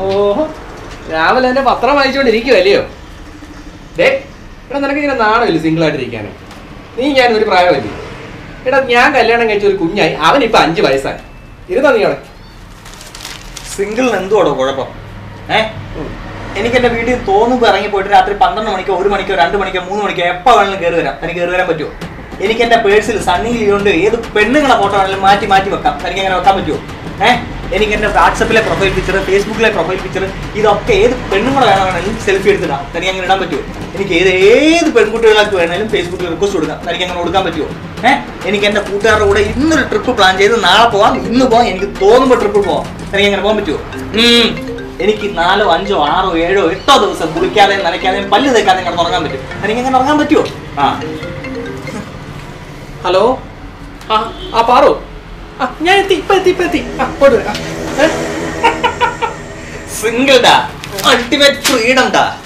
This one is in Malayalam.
ഓഹോ രാവിലെ തന്നെ പത്രം വായിച്ചുകൊണ്ടിരിക്കുവല്ലയോ ഡേ എടാ നിനക്ക് ഇങ്ങനെ നാണമില്ല സിംഗിൾ ആയിട്ടിരിക്കാനോ നീ ഞാൻ ഒരു പ്രായമല്ലേ എടാ ഞാൻ കല്യാണം കഴിച്ച ഒരു കുഞ്ഞായി അവൻ ഇപ്പൊ അഞ്ച് വയസ്സായി ഇരുന്നാ നീ അവിടെ സിംഗിളിന് എന്തുവാടോ കുഴപ്പം ഏ എനിക്ക് എന്റെ വീട്ടിൽ തോന്നുമ്പോൾ ഇറങ്ങി പോയിട്ട് രാത്രി പന്ത്രണ്ട് മണിക്കോ ഒരു മണിക്കോ രണ്ട് മണിക്കോ മൂന്ന് മണിക്കോ എപ്പോൾ വേണമെങ്കിലും കയറി വരാം എനിക്ക് കയറി വരാൻ പറ്റുമോ എനിക്ക് എന്റെ പേഴ്സിൽ സണ്ണി ലിയോണ്ട് ഏത് പെണ്ണുങ്ങളെ ഫോട്ടോ വേണമെങ്കിലും മാറ്റി മാറ്റി വെക്കാം എനിക്ക് അങ്ങനെ വെക്കാൻ പറ്റുമോ ഏ എനിക്ക് എന്റെ വാട്സപ്പിലെ പ്രൊഫൈൽ പിക്ചർ ഫേസ്ബുക്കിലെ പ്രൊഫൈൽ പിക്ചർ ഇതൊക്കെ ഏത് പെണ്ണുങ്ങളെ വേണമെങ്കിലും സെൽഫി എടുത്തിടാം എനിക്ക് അങ്ങനെ ഇടാൻ പറ്റുമോ എനിക്ക് ഏത് ഏത് പെൺകുട്ടികൾക്ക് വേണമെങ്കിലും ഫേസ്ബുക്കിൽ റിക്വസ്റ്റ് കൊടുക്കാം എനിക്ക് അങ്ങനെ കൊടുക്കാൻ പറ്റുമോ ഏഹ് എനിക്ക് എന്റെ കൂട്ടുകാരുടെ കൂടെ ഇന്നൊരു ട്രിപ്പ് പ്ലാൻ ചെയ്ത് നാളെ പോവാം ഇന്ന് പോവാം എനിക്ക് തോന്നുമ്പോൾ ട്രിപ്പ് പോവാം എനിക്ക് അങ്ങനെ പോകാൻ പറ്റുമോ ഉം. എനിക്ക് നാലോ അഞ്ചോ ആറോ ഏഴോ എട്ടോ ദിവസം കുളിക്കാതെയും നനയ്ക്കാതെയും പല്ല് തേക്കാതെയും കിടന്ന് ഉറങ്ങാൻ പറ്റും എനിക്ക് അങ്ങനെ ഉറങ്ങാൻ പറ്റുമോ ആ ഹലോ ആ ആ പാറു ആ ഞാൻ എത്തി ഇപ്പൊ എത്തി ഇപ്പൊ എത്തി ആ കൊണ്ടുവരാം സിംഗിൾ ഡാ അൾട്ടിമേറ്റ് ഫ്രീഡം ഡാ